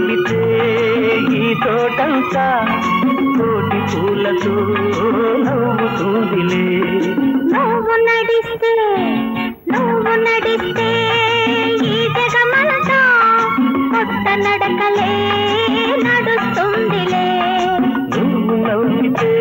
నవ్వితే ఈ తోటంతా కోటి పూలతో నవ్వుతుందిలే నువ్వు నడిస్తే నువ్వు నడిస్తే ఈ జగమంతా కొత్త నడకలే నడుస్తుందిలే నువ్వు నవ్వితే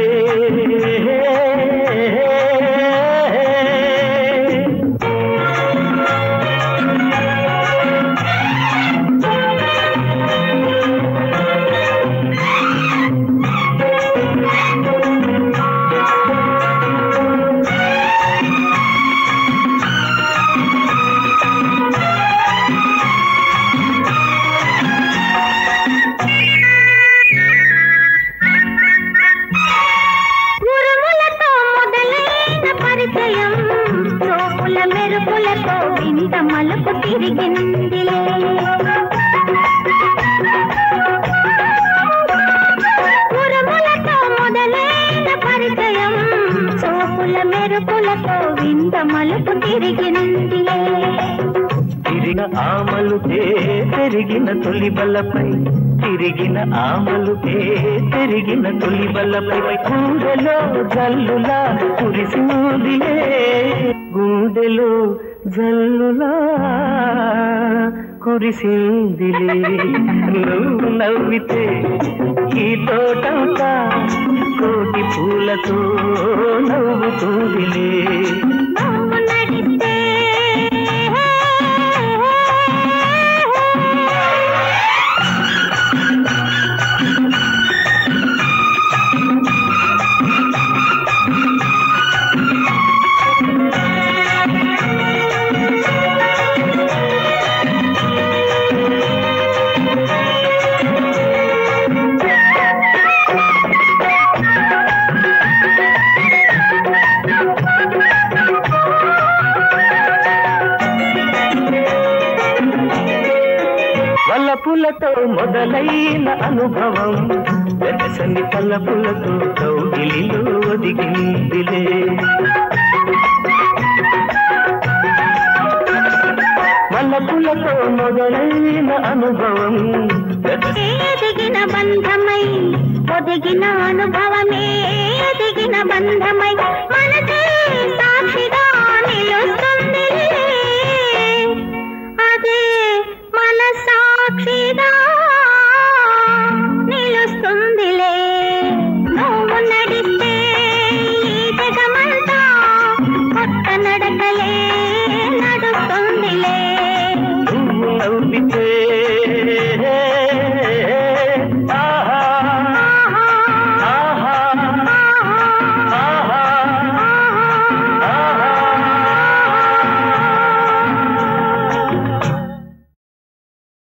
ఉరుములతో మొదలైన పరిచయం చూపుల మెరుపులతో ఇంత మలుపు తిరిగిందిలే ఉరుములతో మొదలైన పరిచయం చూపుల మెరుపులతో వింత మలుపు తిరిగిందిలే తిరిగిన ఆమలుకే పెరిగిన తొలి బల్లపై తిరిగిన ఆమలుకే పెరిగిన తొలి బల్లపై గుండెలో జల్లులా కురిసిందిలే గుండెలో జల్లులా కురిసిందిలే నువ్వు నవ్వితే ఈ తోటంతా కోటి పూలతో నవ్వుతుందిలే నువ్వు నడిస్తే వలపులతో మొదలైన అనుభవం వెరసని తలపులతో కౌగిలిలో ఒదిగిందిలే వలపులతో మొదలైన అనుభవం వెరస- ఎదిగిన బంధమై ఒదిగిన అనుభవమే ఎదిగిన బంధమై మనసే